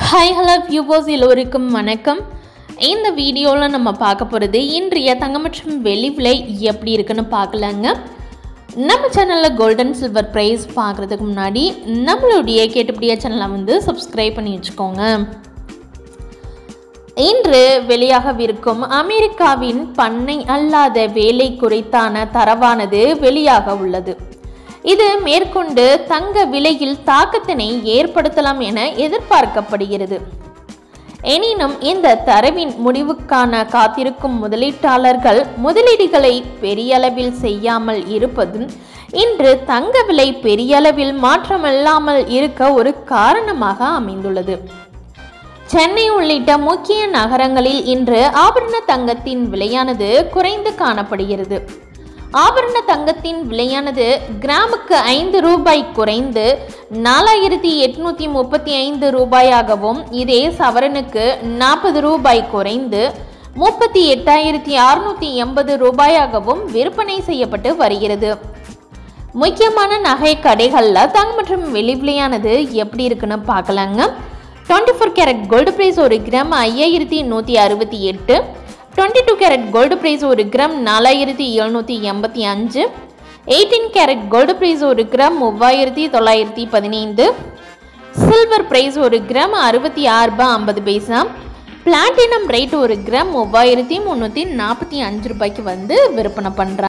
hi hello viewers எல்லோருக்கும் வணக்கம் இந்த வீடியோவில் நம்ம பார்க்க போகிறது இன்றைய தங்கம் மற்றும் வெள்ளி விலை எப்படி இருக்குன்னு பார்க்கலாங்க நம்ம சேனலில் கோல்டன் சில்வர் ப்ரைஸ் பார்க்குறதுக்கு முன்னாடி நம்மளுடைய கேட்டுப்படியா சேனலை வந்து சப்ஸ்கிரைப் பண்ணி வச்சுக்கோங்க இன்று வெளியாகவிருக்கும் அமெரிக்காவின் பண்ணை அல்லாத வேலை குறித்தான தரவானது வெளியாக உள்ளது இது மேற்கொண்டு தங்க விலையில் தாக்கத்தினை ஏற்படுத்தலாம் என எதிர்பார்க்கப்படுகிறது எனினும் இந்த தரவின் முடிவுக்கான காத்திருக்கும் முதலீட்டாளர்கள் முதலீடுகளை பெரிய அளவில் செய்யாமல் இருப்பதும் இன்று தங்க விலை பெரிய அளவில் மாற்றமில்லாமல் இருக்க ஒரு காரணமாக அமைந்துள்ளது சென்னை உள்ளிட்ட முக்கிய நகரங்களில் இன்று ஆபரண தங்கத்தின் விலையானது குறைந்து காணப்படுகிறது ஆபரண தங்கத்தின் விலையானது கிராமுக்கு ஐந்து ரூபாய் குறைந்து நாலாயிரத்தி எட்நூத்தி முப்பத்தி ஐந்து ரூபாயாகவும் இதே சவரனுக்கு நாற்பது ரூபாய் குறைந்து முப்பத்தி எட்டாயிரத்தி அறுநூத்தி எண்பது ரூபாயாகவும் விற்பனை செய்யப்பட்டு வருகிறது முக்கியமான நகை கடைகளில் தங்கம் மற்றும் வெள்ளி விலையானது எப்படி இருக்குன்னு பார்க்கலாங்க twenty four carat gold price ஒரு கிராம் ஐயாயிரத்தி நூற்றி அறுபத்தி எட்டு twenty two carat gold price ஒரு கிராம் நாலாயிரத்தி எழுநூற்றி எண்பத்தி அஞ்சு எயிட்டீன் கேரட் கோல்டு ப்ரைஸ் ஒரு கிராம் மூவாயிரத்தி தொள்ளாயிரத்தி பதினைந்து சில்வர் ப்ரைஸ் ஒரு கிராம் அறுபத்தி ஆறு ரூபாய் ஐம்பது பைசா பிளாட்டினம் ரேட் ஒரு கிராம் மூவாயிரத்தி முந்நூற்றி நாற்பத்தி அஞ்சு ரூபாய்க்கு வந்து விற்பனை பண்ணுறாங்க